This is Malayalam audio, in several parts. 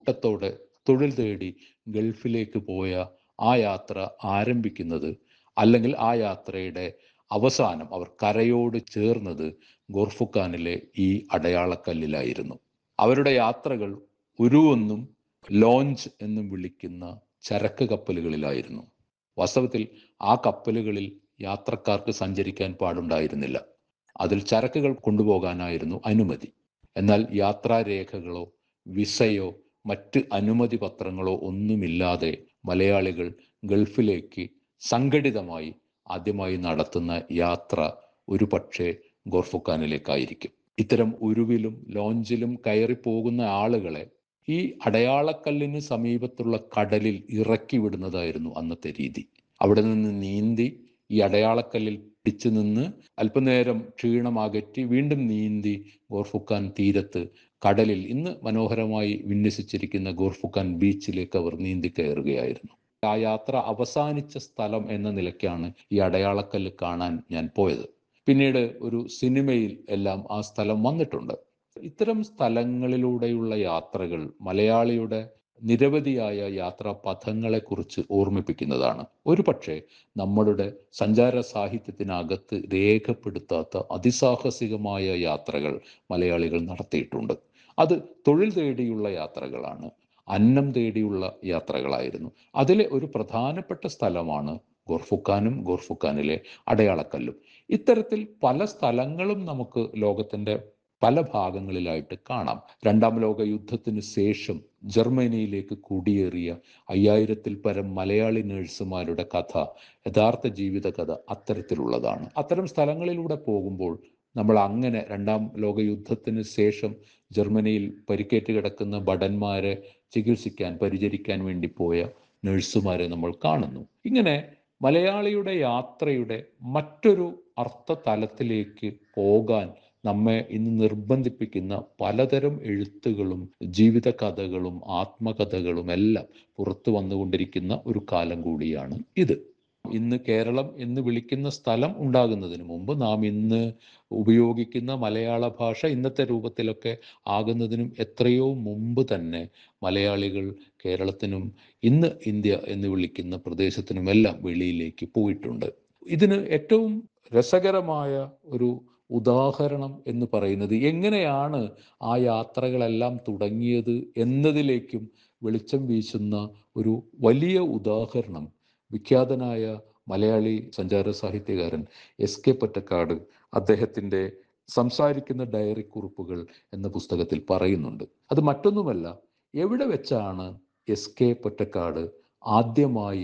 കൂട്ടത്തോടെ തൊഴിൽ തേടി ഗൾഫിലേക്ക് പോയ ആ യാത്ര ആരംഭിക്കുന്നത് അല്ലെങ്കിൽ ആ യാത്രയുടെ അവസാനം അവർ കരയോട് ചേർന്നത് ഗോർഫുഖാനിലെ ഈ അടയാളക്കല്ലിലായിരുന്നു അവരുടെ യാത്രകൾ ഉരുവെന്നും ലോഞ്ച് എന്നും വിളിക്കുന്ന ചരക്ക് കപ്പലുകളിലായിരുന്നു വാസ്തവത്തിൽ ആ കപ്പലുകളിൽ യാത്രക്കാർക്ക് സഞ്ചരിക്കാൻ പാടുണ്ടായിരുന്നില്ല അതിൽ ചരക്കുകൾ കൊണ്ടുപോകാനായിരുന്നു അനുമതി എന്നാൽ യാത്രാരേഖകളോ വിസയോ മറ്റ് അനുമതി പത്രങ്ങളോ ഒന്നുമില്ലാതെ മലയാളികൾ ഗൾഫിലേക്ക് സംഘടിതമായി ആദ്യമായി നടത്തുന്ന യാത്ര ഒരു പക്ഷേ ഗോർഫുഖാനിലേക്കായിരിക്കും ഇത്തരം ഉരുവിലും ലോഞ്ചിലും കയറി പോകുന്ന ആളുകളെ ഈ അടയാളക്കല്ലിന് സമീപത്തുള്ള കടലിൽ ഇറക്കി വിടുന്നതായിരുന്നു അന്നത്തെ രീതി അവിടെ നിന്ന് നീന്തി ഈ അടയാളക്കല്ലിൽ പിടിച്ചു നിന്ന് അല്പനേരം ക്ഷീണം അകറ്റി വീണ്ടും നീന്തി ഗോർഫുഖാൻ തീരത്ത് കടലിൽ ഇന്ന് മനോഹരമായി വിന്യസിച്ചിരിക്കുന്ന ഗോർഫുഖാൻ ബീച്ചിലേക്ക് അവർ നീന്തി കയറുകയായിരുന്നു ആ യാത്ര അവസാനിച്ച സ്ഥലം എന്ന നിലയ്ക്കാണ് ഈ അടയാളക്കല്ല് കാണാൻ ഞാൻ പോയത് പിന്നീട് ഒരു സിനിമയിൽ എല്ലാം ആ സ്ഥലം വന്നിട്ടുണ്ട് ഇത്തരം സ്ഥലങ്ങളിലൂടെയുള്ള യാത്രകൾ മലയാളിയുടെ നിരവധിയായ യാത്രാ പഥങ്ങളെക്കുറിച്ച് ഓർമ്മിപ്പിക്കുന്നതാണ് ഒരു പക്ഷേ നമ്മളുടെ സഞ്ചാര സാഹിത്യത്തിനകത്ത് രേഖപ്പെടുത്താത്ത അതിസാഹസികമായ യാത്രകൾ മലയാളികൾ നടത്തിയിട്ടുണ്ട് അത് തൊഴിൽ തേടിയുള്ള യാത്രകളാണ് അന്നം തേടിയുള്ള യാത്രകളായിരുന്നു അതിലെ ഒരു പ്രധാനപ്പെട്ട സ്ഥലമാണ് ഗോർഫുഖാനും ഗോർഫുഖാനിലെ അടയാളക്കല്ലും ഇത്തരത്തിൽ പല സ്ഥലങ്ങളും നമുക്ക് ലോകത്തിന്റെ പല ഭാഗങ്ങളിലായിട്ട് കാണാം രണ്ടാം ലോക യുദ്ധത്തിന് ശേഷം ജർമ്മനിയിലേക്ക് കുടിയേറിയ അയ്യായിരത്തിൽ പരം മലയാളി നഴ്സുമാരുടെ കഥ യഥാർത്ഥ ജീവിത കഥ അത്തരത്തിലുള്ളതാണ് അത്തരം സ്ഥലങ്ങളിലൂടെ പോകുമ്പോൾ നമ്മൾ അങ്ങനെ രണ്ടാം ലോക യുദ്ധത്തിന് ശേഷം ജർമ്മനിയിൽ പരിക്കേറ്റ് കിടക്കുന്ന ഭടന്മാരെ ചികിത്സിക്കാൻ പരിചരിക്കാൻ വേണ്ടി പോയ നഴ്സുമാരെ നമ്മൾ കാണുന്നു ഇങ്ങനെ മലയാളിയുടെ യാത്രയുടെ മറ്റൊരു അർത്ഥ തലത്തിലേക്ക് പോകാൻ നമ്മെ ഇന്ന് നിർബന്ധിപ്പിക്കുന്ന പലതരം എഴുത്തുകളും ജീവിത കഥകളും ആത്മകഥകളും എല്ലാം പുറത്തു വന്നുകൊണ്ടിരിക്കുന്ന ഒരു കാലം കൂടിയാണ് ഇത് ഇന്ന് കേരളം എന്ന് വിളിക്കുന്ന സ്ഥലം ഉണ്ടാകുന്നതിന് മുമ്പ് നാം ഇന്ന് ഉപയോഗിക്കുന്ന മലയാള ഭാഷ ഇന്നത്തെ രൂപത്തിലൊക്കെ ആകുന്നതിനും എത്രയോ മുമ്പ് തന്നെ മലയാളികൾ കേരളത്തിനും ഇന്ന് ഇന്ത്യ എന്ന് വിളിക്കുന്ന പ്രദേശത്തിനുമെല്ലാം വെളിയിലേക്ക് പോയിട്ടുണ്ട് ഇതിന് ഏറ്റവും രസകരമായ ഒരു ഉദാഹരണം എന്ന് പറയുന്നത് എങ്ങനെയാണ് ആ യാത്രകളെല്ലാം തുടങ്ങിയത് എന്നതിലേക്കും വെളിച്ചം വീശുന്ന ഒരു വലിയ ഉദാഹരണം വിഖ്യാതനായ മലയാളി സഞ്ചാര സാഹിത്യകാരൻ എസ് കെ പൊറ്റക്കാട് അദ്ദേഹത്തിൻ്റെ സംസാരിക്കുന്ന ഡയറി കുറിപ്പുകൾ എന്ന പുസ്തകത്തിൽ പറയുന്നുണ്ട് അത് മറ്റൊന്നുമല്ല എവിടെ വെച്ചാണ് എസ് കെ പൊറ്റക്കാട് ആദ്യമായി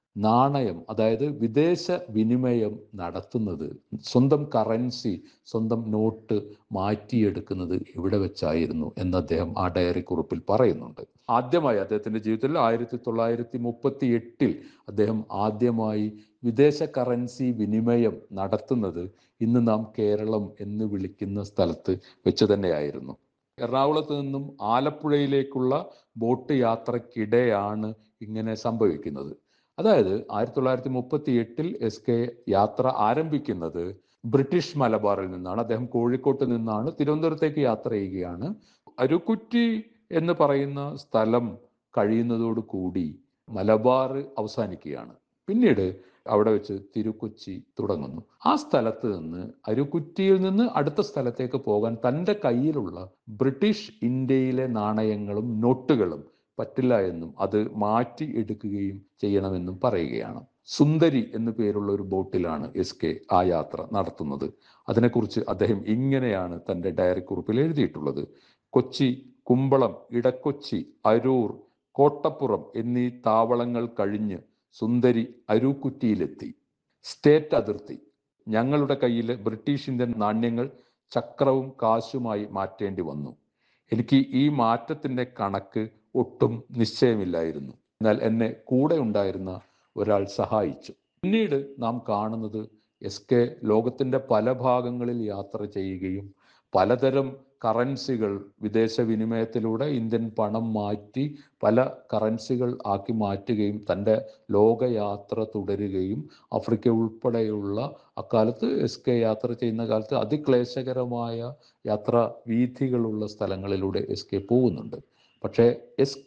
നാണയം അതായത് വിദേശ വിനിമയം നടത്തുന്നത് സ്വന്തം കറൻസി സ്വന്തം നോട്ട് മാറ്റിയെടുക്കുന്നത് എവിടെ വെച്ചായിരുന്നു എന്ന് അദ്ദേഹം ആ ഡയറി കുറിപ്പിൽ പറയുന്നുണ്ട് ആദ്യമായി അദ്ദേഹത്തിന്റെ ജീവിതത്തിൽ ആയിരത്തി തൊള്ളായിരത്തി മുപ്പത്തി എട്ടിൽ അദ്ദേഹം ആദ്യമായി വിദേശ കറൻസി വിനിമയം നടത്തുന്നത് ഇന്ന് നാം കേരളം എന്ന് വിളിക്കുന്ന സ്ഥലത്ത് വെച്ച് തന്നെയായിരുന്നു എറണാകുളത്ത് നിന്നും ആലപ്പുഴയിലേക്കുള്ള ബോട്ട് യാത്രക്കിടെയാണ് ഇങ്ങനെ സംഭവിക്കുന്നത് അതായത് ആയിരത്തി തൊള്ളായിരത്തി മുപ്പത്തി എട്ടിൽ എസ് കെ യാത്ര ആരംഭിക്കുന്നത് ബ്രിട്ടീഷ് മലബാറിൽ നിന്നാണ് അദ്ദേഹം കോഴിക്കോട്ട് നിന്നാണ് തിരുവനന്തപുരത്തേക്ക് യാത്ര ചെയ്യുകയാണ് അരുക്കുറ്റി എന്ന് പറയുന്ന സ്ഥലം കഴിയുന്നതോടു കൂടി മലബാർ അവസാനിക്കുകയാണ് പിന്നീട് അവിടെ വെച്ച് തിരുക്കൊച്ചി തുടങ്ങുന്നു ആ സ്ഥലത്ത് നിന്ന് അരുക്കുറ്റിയിൽ നിന്ന് അടുത്ത സ്ഥലത്തേക്ക് പോകാൻ തൻ്റെ കയ്യിലുള്ള ബ്രിട്ടീഷ് ഇന്ത്യയിലെ നാണയങ്ങളും നോട്ടുകളും പറ്റില്ല എന്നും അത് മാറ്റി എടുക്കുകയും ചെയ്യണമെന്നും പറയുകയാണ് സുന്ദരി എന്നു പേരുള്ള ഒരു ബോട്ടിലാണ് എസ് കെ ആ യാത്ര നടത്തുന്നത് അതിനെക്കുറിച്ച് അദ്ദേഹം ഇങ്ങനെയാണ് തൻ്റെ ഡയറി കുറിപ്പിൽ എഴുതിയിട്ടുള്ളത് കൊച്ചി കുമ്പളം ഇടക്കൊച്ചി അരൂർ കോട്ടപ്പുറം എന്നീ താവളങ്ങൾ കഴിഞ്ഞ് സുന്ദരി അരൂക്കുറ്റിയിലെത്തി സ്റ്റേറ്റ് അതിർത്തി ഞങ്ങളുടെ കയ്യിൽ ബ്രിട്ടീഷ് ഇന്ത്യൻ നാണ്യങ്ങൾ ചക്രവും കാശുമായി മാറ്റേണ്ടി വന്നു എനിക്ക് ഈ മാറ്റത്തിന്റെ കണക്ക് ഒട്ടും നിശ്ചയമില്ലായിരുന്നു എന്നാൽ എന്നെ കൂടെ ഉണ്ടായിരുന്ന ഒരാൾ സഹായിച്ചു പിന്നീട് നാം കാണുന്നത് എസ് കെ ലോകത്തിന്റെ പല ഭാഗങ്ങളിൽ യാത്ര ചെയ്യുകയും പലതരം കറൻസികൾ വിദേശ വിനിമയത്തിലൂടെ ഇന്ത്യൻ പണം മാറ്റി പല കറൻസികൾ ആക്കി മാറ്റുകയും തൻ്റെ ലോകയാത്ര തുടരുകയും ആഫ്രിക്ക ഉൾപ്പെടെയുള്ള അക്കാലത്ത് എസ് കെ യാത്ര ചെയ്യുന്ന കാലത്ത് അതിക്ലേശകരമായ യാത്രാ വീഥികളുള്ള സ്ഥലങ്ങളിലൂടെ എസ് കെ പോകുന്നുണ്ട് പക്ഷേ എസ്